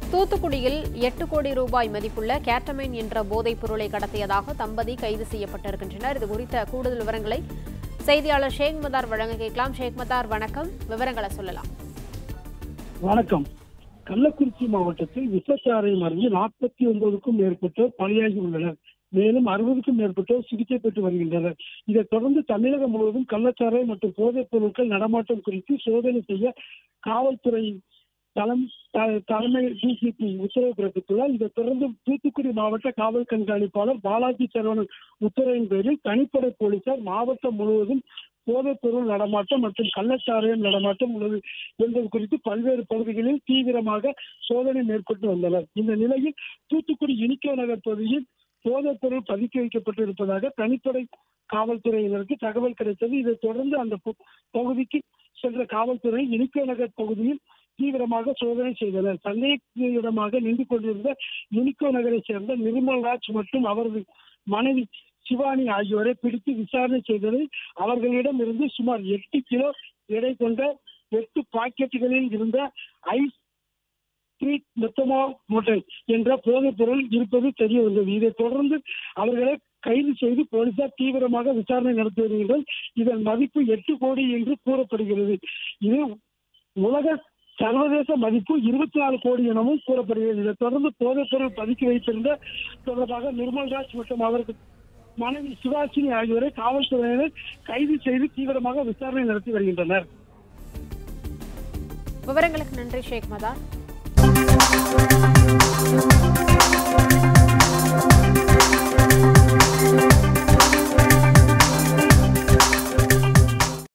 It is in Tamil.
தூத்துக்குடியில் எட்டு கோடி ரூபாய் மதிப்புள்ள கேட்டமைன் என்ற போதைப் பொருளை கடத்தியதாக தம்பதி கைது செய்யப்பட்டிருக்கின்றனர் இது குறித்த கூடுதல் விவரங்களை செய்தியாளர் ஷேக் மதார் வழங்க கேட்கலாம் ஷேக் மதார் வணக்கம் விவரங்களை சொல்லலாம் வணக்கம் கள்ளக்குறிச்சி மாவட்டத்தில் விசச்சாரையம் அருகே நாற்பத்தி ஒன்பதுக்கும் மேற்பட்டோர் பலியாகி உள்ளனர் மேலும் அறுபதுக்கும் மேற்பட்டோர் சிகிச்சை பெற்று வருகின்றனர் இதைத் தொடர்ந்து தமிழகம் முழுவதும் கள்ளச்சாராயம் மற்றும் போதைப் பொருட்கள் நடமாட்டம் குறித்து சோதனை செய்ய காவல்துறை தலம் த- தலைமை டிசிபி உத்தரவு பிறப்பித்துள்ளார் இதைத் தொடர்ந்து தூத்துக்குடி மாவட்ட காவல் கண்காணிப்பாளர் பாலாஜி சரவணன் உத்தரவின் பேரில் தனிப்படை போலீசார் மாவட்டம் முழுவதும் போதைப் பொருள் நடமாட்டம் மற்றும் கள்ளச்சாராயம் நடமாட்டம் உள்ளது என்பது குறித்து பல்வேறு பகுதிகளில் தீவிரமாக சோதனை மேற்கொண்டு வந்தனர் இந்த நிலையில் தூத்துக்குடி இனிக்கோ நகர் பகுதியில் போதைப் பொருள் பதுக்கி வைக்கப்பட்டிருப்பதாக தனிப்படை காவல்துறையினருக்கு தகவல் கிடைத்தது இதைத் தொடர்ந்து அந்த பு- பகுதிக்கு சென்ற காவல்துறை இனிக்கோ நகர் பகுதியில் தீவிரமாக சோதனை செய்தனர் சந்தேகமாக நின்று கொண்டிருந்த யுனிகோ நகரை சேர்ந்த நிர்மல் ராஜ் மற்றும் அவரது மனைவி சிவானி ஆகியோரை பிடித்து விசாரணை செய்ததில் அவர்களிடம் இருந்து சுமார் எட்டு கிலோ எடை கொண்ட எட்டு பாக்கெட்டுகளில் இருந்த ஐஸ் ட்ரீட் மெத்தமா மூட்டை என்ற போதைப் பொருள் இருப்பது தெரிய வந்தது இதைத் தொடர்ந்து அவர்களை கைது செய்து போலீசார் தீவிரமாக விசாரணை நடத்தி வருகின்றனர் இதன் மதிப்பு எட்டு கோடி என்று கூறப்படுகிறது இது உலக சர்வதேச மதிப்பு இருபத்தி நாலு கோடி எனவும் கூறப்படுகிறது இதைத் தொடர்ந்து போதைப் பொருள் பதுக்கி வைத்திருந்த தொடர்பாக நிர்மல்ராஜ் மற்றும் அவரது மனைவி சிவாசினி ஆகியோரை காவல்துறையினர் கைது செய்து தீவிரமாக விசாரணை நடத்தி வருகின்றனர் விவரங்களுக்கு நன்றி ஷேக் மதார்